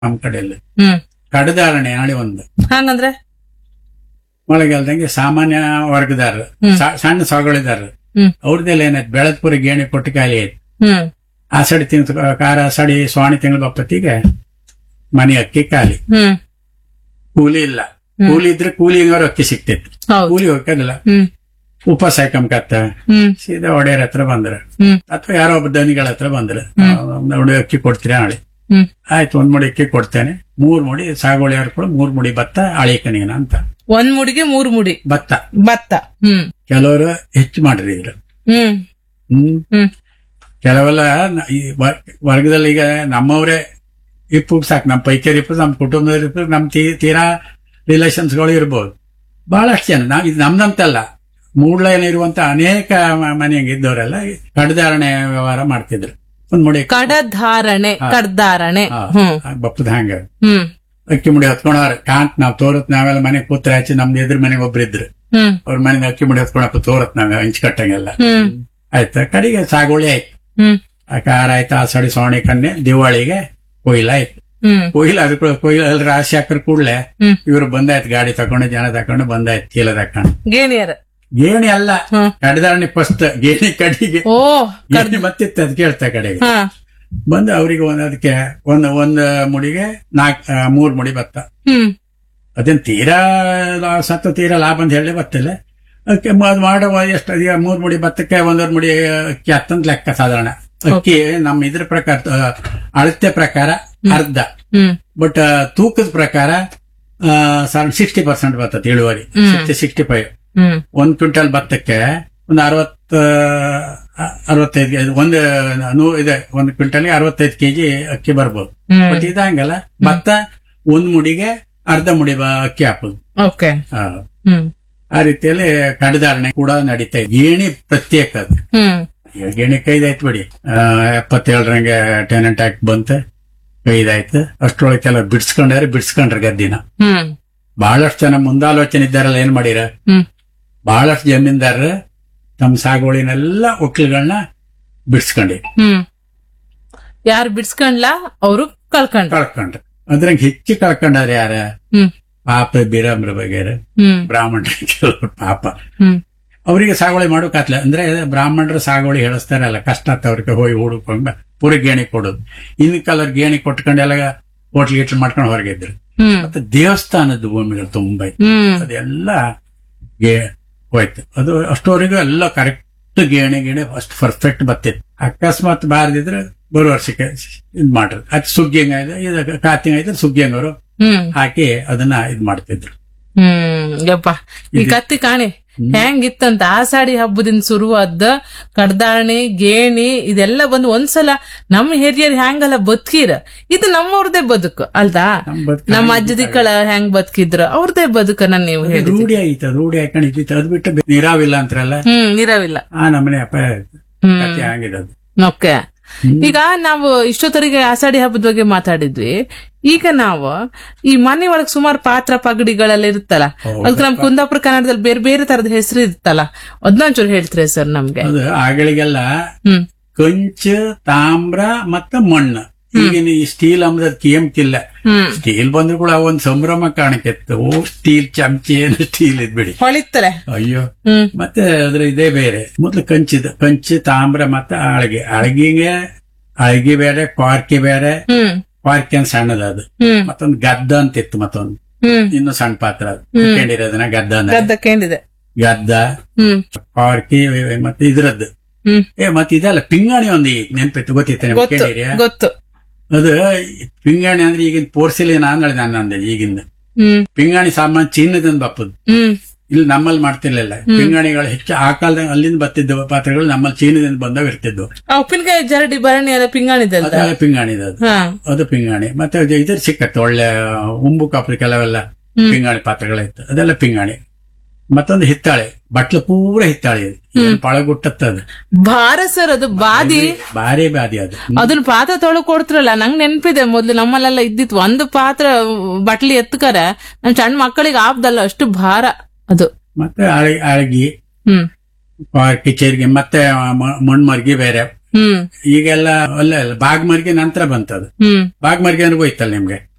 ನಮ್ ಕಡೆಯಲ್ಲಿ ಹ್ಮ್ ಕಡದಾರಣೆ ನಾಳೆ ಒಂದು ಹಂಗಂದ್ರೆ ಮಳೆಗಾಲದಂಗೆ ಸಾಮಾನ್ಯ ವರ್ಗದಾರ ಹ್ಮ್. ಸಣ್ಣ ಸಾಗಳಿದಾರ ಹ್ಮ್ ಅವ್ರದ್ದೆಲ್ಲ ಏನಾಯ್ತು ಬೆಳತ್ಪುರ ಗೇಣಿ ಕೊಟ್ಟು ಖಾಲಿ ಆಯ್ತು ಹ್ಮ್ ಆ ಸಡಿ ತಿಂತ ಕಾರ ಸಡಿ ಸ್ವಾಣಿ ತಿಂಗಳ ಬಪ್ಪತ್ತಿಗೆ ಮನೆ ಅಕ್ಕಿ ಖಾಲಿ ಹ್ಮ್ ಕೂಲಿ ಇಲ್ಲ ಕೂಲಿ ಇದ್ರೆ ಕೂಲಿಗವ್ರ ಅಕ್ಕಿ ಸಿಕ್ತಿತ್ತು ಹೌದು ಕೂಲಿ ಹೋಗಲ್ಲ ಹ್ಮ್ ಉಪವಾಸ ಹಾಕಂಕತ್ತ ಹ್ಮ್ ಸೀದಾ ಒಡೆಯರ್ ಹತ್ರ ಬಂದ್ರ ಹ್ಮ್ ಅಥವಾ ಯಾರೋ ಒಬ್ಬ ದನಿಗಳ ಹತ್ರ ಬಂದ್ರ ನೋಡಿ ಅಕ್ಕಿ ಕೊಡ್ತೀರಾ ನಾಳೆ ಹ್ಮ್ ಆಯ್ತು ಒಂದ್ ಮುಡಿ ಅಕ್ಕಿ ಕೊಡ್ತೇನೆ ಮೂರ್ ಮುಡಿ ಸಾಗುವಳಿಯವ್ರು ಕೂಡ ಮೂರ್ ಮುಡಿ ಭತ್ತ ಅಳಿಕಣಿಗನ ಅಂತ ಒಂದ್ ಮುಡಿಗೆ ಮೂರ್ ಮುಡಿ ಭತ್ತ ಭತ್ತ ಹ್ಮ್ ಕೆಲವರು ಹೆಚ್ಚು ಮಾಡಿದ್ರು ಹ್ಮ್ ಹ್ಮ್ ಹ್ಮ್ ಕೆಲವೆಲ್ಲ ನ- ಈ ವರ್- ವರ್ಗದಲ್ಲಿ ಈಗ ನಮ್ಮವರೇ ಇಪ್ಪು ಸಾಕು ನಮ್ಮ ಪೈಕರ್ ಇಪ್ಪು ನಮ್ಮ ಕುಟುಂಬದ ಇಪ್ಪು ನಮ್ಮ ತೀ- ತೀರಾ ರಿಲೇಷನ್ಸ್ ಗಳು ಇರ್ಬೋದು ಬಹಳಷ್ಟು ಜನ ನಾವ್ ಇದು ನಮ್ದಂತಲ್ಲ ಮೂಡ್ಲೈನ್ ಇರುವಂತ ಅನೇಕ ಮ- ಮನೆಗೆ ಇದ್ದವರೆಲ್ಲ ಕಡದಾರಣೆ ವ್ಯವಹಾರ ಮಾಡ್ತಿದ್ರು ಒಂದ್ ಮುಡಿ ಕಡಧಾರಣೆ ಕಡ್ದಾರಣೆ ಹಾ, ಹ್ಮ್ ಬಪ್ಪದ ಹಂಗ ಹ್ಮ್ ಅಕ್ಕಿ ಮುಡಿ ಹೊತ್ಕೊಂಡವ್ರ ಕಾಂತ್ ನಾವ್ ತೋರತ್ ನಾವೆಲ್ಲ ಮನೆ ಕೂತ್ರ ಆಚೆ ನಮ್ದು ಎದುರು ಮನೆಗೆ ಒಬ್ರಿದ್ರು ಹ್ಮ್ ಅವ್ರ ಮನೆಗೆ ಅಕ್ಕಿ ಮುಡಿ ಹೊತ್ಕೊಳಪ್ಪ ತೋರತ್ ನಾವ್ ಹಂಚ್ಕಟ್ಟಂಗೆಲ್ಲ ಹ್ಮ್ ಆಯ್ತಾ ಕಡೆಗೆ ಸಾಗುವಳಿ ಆಯ್ತು ಹ್ಮ್ ಆ ಕಾರ ಆಯ್ತು ಆ ಸಡಿ ಸೋಣಿ ಕನ್ನೆ ದಿವಾಳಿಗೆ ಕೊಯ್ಲ ಆಯ್ತು ಹ್ಮ್ ಕೊಯ್ಲ ಅದ್ರ ಕೂಡ ಕೊಯ್ಲ ಅಲ್ಲಿ ರಾಶಿ ಹಾಕ್ರ ಕೂಡ್ಲೆ ಹ್ಮ್ ಇವ್ರು ಬಂದಾಯ್ತು ಗಾಡಿ ತಕೊಂಡು ಜನ ತಕೊಂಡು ಬಂದಾಯ್ತು ಚೀಲ ತಕೊಂಡು ಗೇಣಿಯರ ಗೇಣಿ ಅಲ್ಲ ಹ್ಮ್ ಕಡದಾರಣಿ ಫಸ್ಟ್ ಗೇಣಿ ಕಡಿಗೆ ಓ ಗೇಣಿ ಮತ್ತಿತ್ತು ಅದ್ ಕೇಳ್ತಾ ಕಡೆಗೆ ಹಾ ಬಂದು ಅವರಿಗೆ ಒಂದ್ ಅದಕ್ಕೆ ಒಂದು ಒಂದ್ ಮುಡಿಗೆ ನಾಲ್ಕ್ ಆ, ಮೂರ್ ಮುಡಿ ಭತ್ತ ಹ್ಮ್ ಅದೇನ್ ತೀರಾ ಲಾ- ಸತ್ತ ತೀರಾ ಲಾಭ ಅಂತ ಹೇಳಿ ಬರ್ತಿಲ್ಲ ಅದಕ್ಕೆ ಅದ್ ಮಾಡುವ ಎಷ್ಟು ಈಗ ಮೂರ್ ಮುಡಿ ಭತ್ತಕ್ಕೆ ಒಂದೂವರೆ ಮುಡಿ ಅಕ್ಕಿ ಹತ್ತಂತ ಲೆಕ್ಕ ಸಾಧಾರಣ ಅಕ್ಕಿ ನಮ್ಮ ಇದ್ರ ಪ್ರಕಾರ ಆ, ಅಳತೆ ಪ್ರಕಾರ ಅರ್ಧ ಹ್ಮ್ ಬಟ್ ತೂಕದ ಪ್ರಕಾರ ಸಿಕ್ಸ್ಟಿ ಪರ್ಸೆಂಟ್ ಬರ್ತದೆ ಇಳುವರಿ ಸಿಕ್ಸ್ಟಿ ಸಿಕ್ಸ್ಟಿ ಫೈವ್ ಹ್ಮ್ ಒಂದ್ ಕ್ವಿಂಟಲ್ ಭತ್ತಕ್ಕೆ ಒಂದು ಅರವತ್ತ ಅರವತ್ತೈದು ಕೆಜಿ ಒಂದು ನೂ ಇದೆ ಒಂದು ಕ್ವಿಂಟಲ್ಗೆ ಅರವತ್ತೈದು ಕೆಜಿ ಅಕ್ಕಿ ಬರ್ಬೋದು ಹ್ಮ್ ಬಟ್ ಇದಂಗಲ್ಲ ಭತ್ತ ಒಂದ್ ಮುಡಿಗೆ ಅರ್ಧ ಮುಡಿ ಬ- ಅಕ್ಕಿ ಹಾಕುದು ಓಕೆ ಆ, ಹ್ಮ್ ಆ ರೀತಿಯಲ್ಲಿ ಕಡದಾರಣೆ ಕೂಡ ನಡೀತಾ ಇದೆ ಗೇಣಿ ಪ್ರತ್ಯೇಕ ಅದು ಹ್ಮ್ ಈಗ ಗೇಣಿ ಕೈದಾಯ್ತು ಬಿಡಿ ಆ, ಎಪ್ಪತ್ತೇಳರಂಗೆ ಟೆನೆಂಟ್ ಆಕ್ಟ್ ಬಂತ ಕೈದಾಯ್ತು ಅಷ್ಟ್ರೊಳಗೆ ಕೆಲವು ಬಿಡ್ಸ್ಕೊಂಡ್ರೆ ಬಿಡ್ಸ್ಕೊಂಡ್ರ ಗದ್ದಿನ ಹ್ಮ್ ಬಹಳಷ್ಟು ಜನ ಮುಂದಾಲೋಚನೆ ಇದ್ದಾರಲ್ಲ ಏನ್ ಮಾಡಿರ ಹ್ಮ್ ಬಹಳಷ್ಟು ಜಮೀನ್ದಾರರು ತಮ್ಮ ಸಾಗುವಳಿನೆಲ್ಲ ಒಕ್ಕಲುಗಳನ್ನ ಬಿಡ್ಸ್ಕೊಂಡಿ ಹ್ಮ್ ಯಾರು ಬಿಡ್ಸ್ಕೊಂಡ್ಲ ಅವರು ಕಳ್ಕೊಂಡ್ರ ಕಳ್ಕೊಂಡ್ರು ಅದ್ರಂಗ ಹೆಚ್ಚು ಕಳ್ಕೊಂಡಾರ ಯಾರ ಹ್ಮ್ ಪಾಪ ಬೀರಾಮ್ರ ಬಗೆರ ಹ್ಮ್ ಬ್ರಾಹ್ಮಣರ ಕೆಲವರು ಪಾಪ ಹ್ಮ್ ಅವರಿಗೆ ಸಾಗುವಳಿ ಮಾಡೋಕಾತ್ಲ ಅಂದ್ರೆ ಬ್ರಾಹ್ಮಣರ ಸಾಗುವಳಿ ಹೇಳಿಸ್ತಾರಲ್ಲ ಕಷ್ಟ ಆತ ಅವ್ರಿಗೆ ಹೋಗಿ ಹುಡುಕೊಂಡು ಪೂರ ಗೇಣಿ ಕೊಡೋದು ಇನ್ ಕಲರ್ ಗೇಣಿ ಕೊಟ್ಕೊಂಡೆಲ್ಲ ಹೋಟ್ಲ್ ಗಿಟ್ಲ್ ಮಾಡ್ಕೊಂಡು ಹೊರಗಿದ್ರು ಹ್ಮ್ ಮತ್ತೆ ದೇವಸ್ಥಾನದ ಭೂಮಿಗಳು ತುಂಬಾ ಇತ್ತು. ಹ್ಮ್ ಅದೆಲ್ಲ ಗೇ ಹೋಯ್ತು ಅದು ಅಷ್ಟವರೆಗೂ ಎಲ್ಲ ಕರೆಕ್ಟ್ ಗೇಣಿ ಗೇಣಿ ಅಷ್ಟು ಪರ್ಫೆಕ್ಟ್ ಬರ್ತಿತ್ತು ಅಕಸ್ಮಾತ್ ಬಾರದಿದ್ರೆ ಬರೋ ವರ್ಷಕ್ಕೆ ಇದ್ ಮಾಡ್ರಿ ಅದು ಸುಗ್ಗಿಂಗ್ ಆಯ್ತು ಇದು ಕಾತಿಂಗ್ ಆಯ್ತು ಸುಗ್ಗಿಂಗ್ ಅವರು ಹ್ಮ್ ಹಾಕಿ ಅದನ್ನ ಇದ್ ಮಾಡ್ತಿದ್ರು ಹ್ಮ್ ಯಪ್ಪ ಈ ಕತ್ತಿ ಕಾಣಿ ಹೆಂಗಿತ್ತಂತ ಆಸಾಡಿ ಹಬ್ಬದಿಂದ ಶುರುವಾದ ಕಡ್ದಾಣಿ ಗೇಣಿ ಇದೆಲ್ಲ ಬಂದು ಒಂದ್ಸಲ ನಮ್ಮ ಹಿರಿಯರ್ ಹೆಂಗಲ್ಲ ಬದುಕಿರ ಇದು ನಮ್ಮವ್ರದೇ ಬದುಕು ಅಲ್ದಾ ನಮ್ ಬದುಕು ನಮ್ಮ ಅಜ್ಜದಿಕ್ಕಳ ಹೆಂಗ್ ಬದುಕಿದ್ರು ಅವ್ರದೇ ಬದುಕನ್ನ ನೀವು ಹೇಳಿ ರೂಢಿ ಆಯ್ತು ರೂಢಿ ಹಾಕೊಂಡಿತ್ತು ಅದ್ ಬಿಟ್ಟು ಬೆ- ನೀರಾವಿಲ್ಲ ಅಂತಾರಲ್ಲ ಹ್ಮ್ ನೀರಾವಿಲ್ಲ ಆ ನಮ್ಮನೆ ಅಪ್ಪ ಹ್ಮ್ ಕತೆ ಹಂಗಿರೋದು ಓಕೆ ಈಗ ನಾವು ಇಷ್ಟೊತ್ತರಿಗೆ ಆಷಾಢಿ ಹಬ್ಬದ ಬಗ್ಗೆ ಮಾತಾಡಿದ್ವಿ ಈಗ ನಾವು ಈ ಮನೆ ಒಳಗ್ ಸುಮಾರು ಪಾತ್ರ ಪಗಡಿಗಳೆಲ್ಲ ಇರುತ್ತಲ್ಲ ಹೌದು. ಅದಕ್ಕೆ ನಮ್ ಕುಂದಾಪುರ ಕನ್ನಡದಲ್ಲಿ ಬೇರೆ ಬೇರೆ ತರದ ಹೆಸರು ಇರುತ್ತಲ್ಲ ಅದನ್ನೊಂಚೂರು ಹೇಳ್ತೀರಿ ಸರ್ ನಮ್ಗೆ ಅದು ಆಗಳಿಗೆಲ್ಲ ಹ್ಮ್ ಕಂಚು ತಾಮ್ರ ಮತ್ತ ಮಣ್ಣು ಈಗಿನ ಈ ಸ್ಟೀಲ್ ಅಂಬದ್ ಕೇಮ್ಕಿಲ್ಲ ಹ್ಮ್ ಸ್ಟೀಲ್ ಬಂದ್ರು ಕೂಡ ಒಂದ್ ಸಂಭ್ರಮ ಕಾಣಕ್ಕಿತ್ತು ಓ ಸ್ಟೀಲ್ ಚಮಚಿ ಏನು ಸ್ಟೀಲ್ ಇದ್ ಬಿಡಿ ಹೊಳಿತಾರೆ ಅಯ್ಯೋ ಹ್ಮ್ ಮತ್ತೆ ಅದ್ರ ಇದೇ ಬೇರೆ ಮೊದ್ಲು ಕಂಚಿದ ಕಂಚು ತಾಮ್ರ ಮತ್ತೆ ಆಳ್ಗೆ ಆಳ್ಗಿಗೆ ಆಳ್ಗಿ ಬೇರೆ ಕ್ವಾರ್ಕಿ ಬೇರೆ ಹ್ಮ್ ಕ್ವಾರ್ಕಿ ಅಂತ ಸಣ್ಣದ ಅದು ಹ್ಮ್ ಮತ್ತೊಂದು ಗದ್ದ ಅಂತ ಇತ್ತು ಮತ್ತೊಂದು ಹ್ಮ್ ಇನ್ನು ಸಣ್ಣ ಪಾತ್ರ ಅದು ಕೇಳಿರೋದನ್ನ ಗದ್ದ ಅಂದ್ರೆ ಗದ್ದ ಕೇಳಿದೆ ಗದ್ದ ಹ್ಮ್ ಕ್ವಾರ್ಕಿ ಮತ್ತೆ ಇದ್ರದ್ದು ಹ್ಮ್ ಏ ಮತ್ತೆ ಇದೆಲ್ಲ ಪಿಂಗಾಣಿ ಒಂದು ಈಗ ನೆನ್ಪಿತ್ತು ಗೊತ್ತಿತ್ತು ನಿಮ್ಗೆ ಗೊತ್ತು ಕೇಳಿರಿಯಾ ಗೊತ್ತು ಅದು ಪಿಂಗಾಣಿ ಅಂದ್ರೆ ಈಗಿನ ಪೋರ್ಸಿಲಿನ ಅಂದ್ರೆ ನಾನು ಅಂದೆ ಈಗಿಂದ ಹ್ಮ್ ಪಿಂಗಾಣಿ ಸಾಮಾನು ಚಿನ್ನದಿಂದ ಬಪ್ಪದು ಹ್ಮ್ ಇಲ್ಲಿ ನಮ್ಮಲ್ಲಿ ಮಾಡ್ತಿರ್ಲಿಲ್ಲ ಪಿಂಗಾಣಿಗಳು ಹೆಚ್ಚು ಆ ಕಾಲದಾಗ ಅಲ್ಲಿಂದ ಬರ್ತಿದ್ವು ಪಾತ್ರೆಗಳು ನಮ್ಮಲ್ಲಿ ಚೀನದಿಂದ ಬಂದವು ಇರ್ತಿದ್ವು ಆ ಉಪ್ಪಿನಕಾಯಿ ಜರಡಿ ಭರಣಿ ಎಲ್ಲ ಪಿಂಗಾಣಿದೆ ಅಲ್ದ ಅದು ಪಿಂಗಾಣಿ ಅದು ಹಾ ಅದು ಪಿಂಗಾಣಿ ಮತ್ತೆ ಅದು ಇದ್ರ ಸಿಕ್ಕತ್ತೆ ಒಳ್ಳೆ ಉಂಬು ಕಾಪು ಕೆಲವೆಲ್ಲ ಪಿಂಗಾಣಿ ಪಾತ್ರೆಗಳಿತ್ತು ಅದೆಲ್ಲ ಪಿಂಗಾಣಿ ಮತ್ತೊಂದು ಹಿತ್ತಾಳೆ ಬಟ್ಲು ಪೂರ ಹಿತ್ತಾಳೆ ಅದು ಏನ್ ಪಳಗುಟ್ಟತ್ತದ ಭಾರ ಸರ್ ಅದು ಬಾದಿ ಭಾರಿ ಬಾದಿ ಅದು ಅದನ್ನ ಪಾತ್ರ ತೊಳಗ್ ಕೊಡ್ತಿರಲ್ಲ ನಂಗ್ ನೆನ್ಪಿದೆ ಮೊದ್ಲು ನಮ್ಮಲ್ಲೆಲ್ಲ ಇದ್ದಿತ್ತು ಒಂದು ಪಾತ್ರ ಬಟ್ಲಿ ಎತ್ಕರ ನಮ್ ಸಣ್ಣ ಮಕ್ಕಳಿಗೆ ಆಪ್ದಲ್ಲ ಅಷ್ಟು ಭಾರ ಅದು ಮತ್ತೆ ಆಳ್- ಆಳ್ಗಿ ಹ್ಮ್ ಕಿಚೇರಿಗೆ ಮತ್ತೆ ಮ- ಮಣ್ಮರ್ಗಿ ಬೇರೆ ಹ್ಮ್ ಈಗೆಲ್ಲ ಒಳ್ಳೆ ಅಲ್ಲ ಬಾಗ್ಮರ್ಗೆ ನಂತರ ಬಂತದು ಹ್ಮ್ ಬಾಗ್ಮರ್ಗೆ ಅಂದ್ರೆ ಹೋಯ್ತಲ್ಲ ನಿಮ್ಗೆ